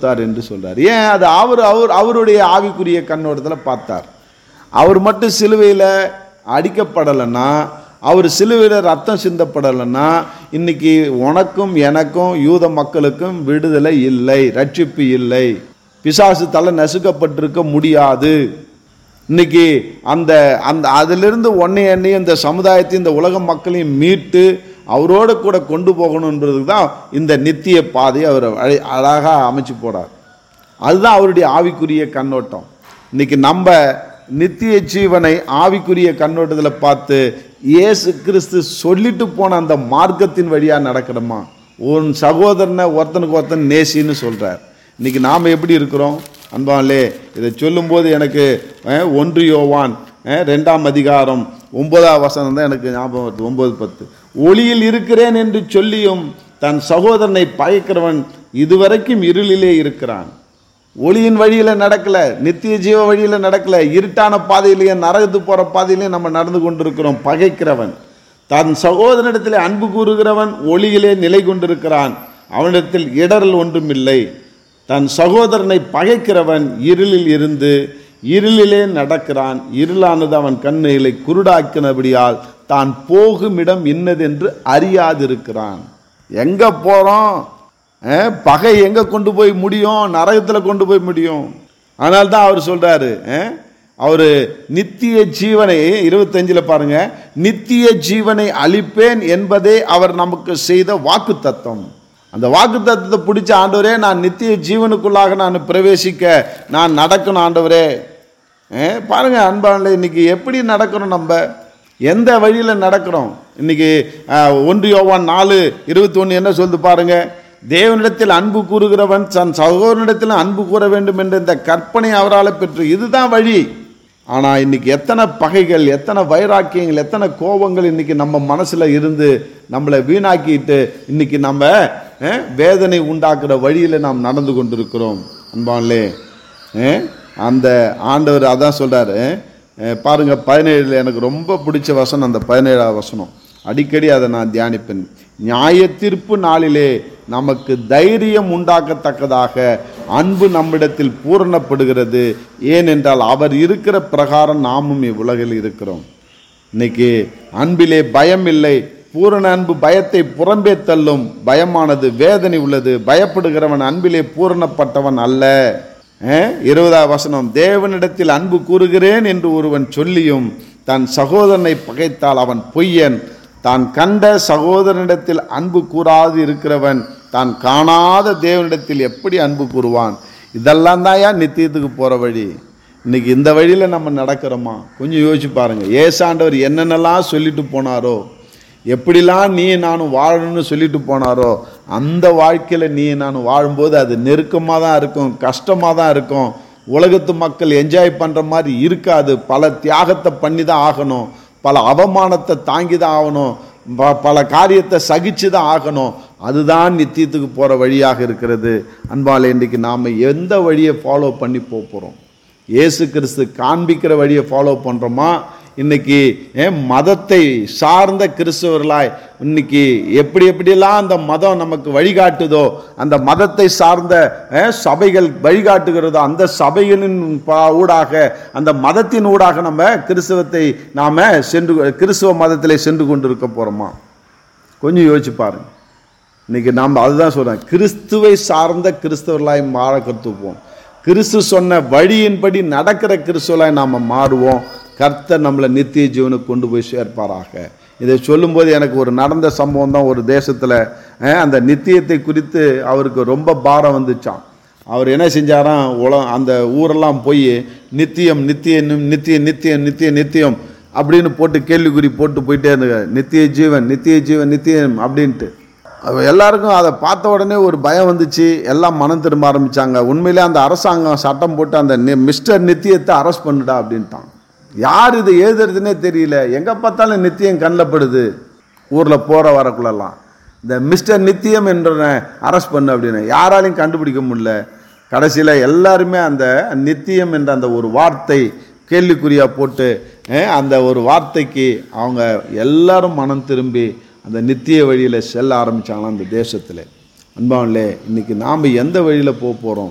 கொடுத்தார் என்று சொல்றார் ஏன் அது அவர் அவர் அவருடைய ஆவிக்குரிய கண்ணோட்டத்தில் பார்த்தார் அவர் மட்டும் சிலுவையில் அடிக்கப்படலைன்னா அவர் சிலுவையில் ரத்தம் சிந்தப்படலைன்னா இன்னைக்கு உனக்கும் எனக்கும் யூத மக்களுக்கும் விடுதலை இல்லை ரட்சிப்பு இல்லை பிசாசு தலை நசுக்கப்பட்டிருக்க முடியாது இன்னைக்கு அந்த அந்த அதிலிருந்து ஒன்னை எண்ணையும் இந்த சமுதாயத்தையும் இந்த உலக மக்களையும் மீட்டு அவரோட கூட கொண்டு போகணுன்றதுக்கு தான் இந்த நித்திய பாதையை அவர் அழ- அழகா அமைச்சு போறார் அதுதான் அவருடைய ஆவிக்குரிய கண்ணோட்டம் இன்னைக்கு நம்ம நித்திய ஜீவனை ஆவிக்குரிய கண்ணோட்டத்தில் பார்த்து இயேசு கிறிஸ்து சொல்லிட்டு போன அந்த மார்க்கத்தின் வழியா நடக்கணுமா உன் சகோதரனை ஒருத்தனுக்கு ஒருத்தன் நேசின்னு சொல்றார் இன்னைக்கு நாம் எப்படி இருக்கிறோம் அன்பாலே இதை சொல்லும்போது எனக்கு அஹ், ஒன்று யோவான் அஹ், ரெண்டாம் அதிகாரம் ஒன்பதாம் வசனம் தான் எனக்கு ஞாபகம் வருது ஒன்பது பத்து ஒளியில் இருக்கிறேன் என்று சொல்லியும் தன் சகோதரனை பகைக்கிறவன் இதுவரைக்கும் இருளிலே இருக்கிறான் ஒளியின் வழியில நடக்கல நித்திய ஜீவ வழியில நடக்கல இருட்டான பாதையிலேயே நரகத்து போற பாதையிலேயே நம்ம நடந்து கொண்டிருக்கிறோம் பகைக்கிறவன் தன் சகோதரனிடத்திலே அன்பு கூறுகிறவன் ஒளியிலே நிலை கொண்டிருக்கிறான் அவனிடத்தில் இடரல் ஒன்றுமில்லை தன் சகோதரனை பகைக்கிறவன் இருளில் இருந்து இருளிலே நடக்கிறான் இருளானது அவன் கண்ணிலை குருடாக்கினபடியால் தான் போகும் இடம் இன்னதென்று அறியாதிருக்கிறான் எங்க போறோம் அஹ், பகை எங்க கொண்டு போய் முடியும் நரகத்துல கொண்டு போய் முடியும் அதனால தான் அவர் சொல்றாரு அஹ், அவரு நித்திய ஜீவனை இருபத்தஞ்சில் பாருங்க நித்திய ஜீவனை அளிப்பேன் என்பதே அவர் நமக்கு செய்த வாக்கு தத்துவம் அந்த வாக்கு தத்துவத்தை பிடிச்ச ஆண்டவரே நான் நித்திய ஜீவனுக்குள்ளாக நான் பிரவேசிக்க நான் நடக்கணும் ஆண்டவரே அஹ், பாருங்க அன்பான இன்னைக்கு எப்படி நடக்கிறோம் நம்ம எந்த வழியில் நடக்கிறோம் இன்னைக்கு அஹ், ஒன்று யோவான் நாலு இருபத்தி என்ன சொல்லுது பாருங்க தேவனிடத்தில் அன்பு கூறுகிறவன் தன் சகோதரனிடத்தில் அன்பு கூற வேண்டும் என்ற இந்த கற்பனை அவரால் பெற்று இதுதான் வழி ஆனால் இன்னைக்கு எத்தனை பகைகள் எத்தனை வைராக்கியங்கள் எத்தனை கோபங்கள் இன்னைக்கு நம்ம மனசில் இருந்து நம்மளை வீணாக்கிட்டு இன்னைக்கு நம்ம அஹ், வேதனை உண்டாக்குற வழியில் நாம் நடந்து கொண்டிருக்கிறோம் அன்பான்லே அஹ், அந்த ஆண்டவர் அதான் சொல்றாரு அஹ், பாருங்க பதினேழுல எனக்கு ரொம்ப பிடிச்ச வசனம் அந்த பதினேழாவது வசனம் அடிக்கடி அதை நான் தியானிப்பேன் நியாய தீர்ப்பு நாளிலே நமக்கு தைரியம் உண்டாக்கத்தக்கதாக அன்பு நம்மிடத்தில் பூரணப்படுகிறது ஏனென்றால் அவர் இருக்கிற பிரகாரம் நாமும் இவ்வுலகில் இருக்கிறோம் இன்னைக்கு அன்பிலே பயம் இல்லை பூரண அன்பு பயத்தை புறம்பே தள்ளும் பயமானது வேதனை உள்ளது பயப்படுகிறவன் அன்பிலே பூரணப்பட்டவன் அல்ல அஹ், இருபதாம் வசனம் தேவனிடத்தில் அன்பு கூறுகிறேன் என்று ஒருவன் சொல்லியும் தன் சகோதரனை பகைத்தால் அவன் பொய்யன் தான் கண்ட சகோதரனிடத்தில் அன்பு கூறாது இருக்கிறவன் தான் காணாத தேவனிடத்தில் எப்படி அன்பு கூறுவான் இதெல்லாம் தாயா நித்தியத்துக்கு போகிற வழி இன்னைக்கு இந்த வழியில் நம்ம நடக்கிறோமா கொஞ்சம் யோசிச்சு பாருங்க ஏசாண்டவர் என்னென்னலாம் சொல்லிட்டு போனாரோ எப்படிலாம் நீ நானும் வாழணும்னு சொல்லிட்டு போனாரோ அந்த வாழ்க்கையில் நீ நானும் வாழும்போது அது நெருக்கமாக தான் இருக்கும் கஷ்டமாக தான் இருக்கும் உலகத்து மக்கள் என்ஜாய் பண்ணுற மாதிரி இருக்காது பல தியாகத்தை பண்ணி தான் ஆகணும் பல அவமானத்தை தாங்கி தான் ஆகணும் ப- பல காரியத்தை சகிச்சு தான் ஆகணும் அதுதான் நித்தியத்துக்கு போகிற வழியாக இருக்கிறது அன்பால் இன்றைக்கு நாம் எந்த வழியை ஃபாலோ பண்ணி போக போகிறோம் இயேசு கிறிஸ்து காண்பிக்கிற வழியை ஃபாலோ பண்ணுறோமா இன்னைக்கு ஏன் மதத்தை சார்ந்த கிறிஸ்தவர்களாய் இன்னைக்கு எப்படி எப்படியெல்லாம் அந்த மதம் நமக்கு வழிகாட்டுதோ அந்த மதத்தை சார்ந்த அஹ், சபைகள் வழிகாட்டுகிறதோ அந்த சபைகளின் பா- ஊடாக அந்த மதத்தின் ஊடாக நம்ம கிறிஸ்தவத்தை நாம சென்று கிறிஸ்தவ மதத்திலே சென்று கொண்டிருக்க போறோமா கொஞ்சம் யோசிச்சு பாருங்க இன்னைக்கு நாம் அதுதான் சொல்றேன் கிறிஸ்துவை சார்ந்த கிறிஸ்தவர்களாய் மாற கற்றுப்போம் கிறிஸ்து சொன்ன வழியின்படி நடக்கிற கிறிஸ்துவலாய் நாம் மாறுவோம் கர்த்தர் நம்மளை நித்திய ஜீவனுக்கு கொண்டு போய் சேர்ப்பாராக இதை சொல்லும்போது எனக்கு ஒரு நடந்த சம்பவம் தான் ஒரு தேசத்தில் அந்த நித்தியத்தை குறித்து அவருக்கு ரொம்ப பாரம் வந்துச்சான் அவர் என்ன செஞ்சாராம் உல அந்த ஊரெல்லாம் போய் நித்தியம் நித்தியம் நித்திய நித்தியம் நித்திய நித்தியம் அப்படின்னு போட்டு கேள்விக்குறி போட்டு போயிட்டே இருந்தாங்க நித்திய ஜீவன் நித்திய ஜீவன் நித்தியம் அப்படின்ட்டு அவ எல்லாருக்கும் அதை பார்த்த உடனே ஒரு பயம் வந்துச்சு எல்லாம் மனம் திரும்ப ஆரம்பிச்சாங்க உண்மையிலே அந்த அரசாங்கம் சட்டம் போட்டு அந்த நி- மிஸ்டர் நித்தியத்தை அரெஸ்ட் பண்ணுடா அப்படின்ட்டான் யார் இது எழுதுறதுனே தெரியல எங்கே பார்த்தாலும் நித்தியம் கண்ணில் படுது ஊரில் போகிற வரக்குள்ளெல்லாம் இந்த மிஸ்டர் நித்தியம் என்ற அரெஸ்ட் பண்ணு அப்படின்னு யாராலையும் கண்டுபிடிக்க முடியல கடைசியில் எல்லாருமே அந்த நித்தியம் என்ற அந்த ஒரு வார்த்தை கேள்விக்குறியாக போட்டு அஹ், அந்த ஒரு வார்த்தைக்கு அவங்க எல்லாரும் மனம் திரும்பி அந்த நித்திய வழியில் செல்ல ஆரம்பிச்சாங்களாம் அந்த தேசத்தில் அன்பாவிலே இன்னைக்கு நாம் எந்த வழியில் போக போகிறோம்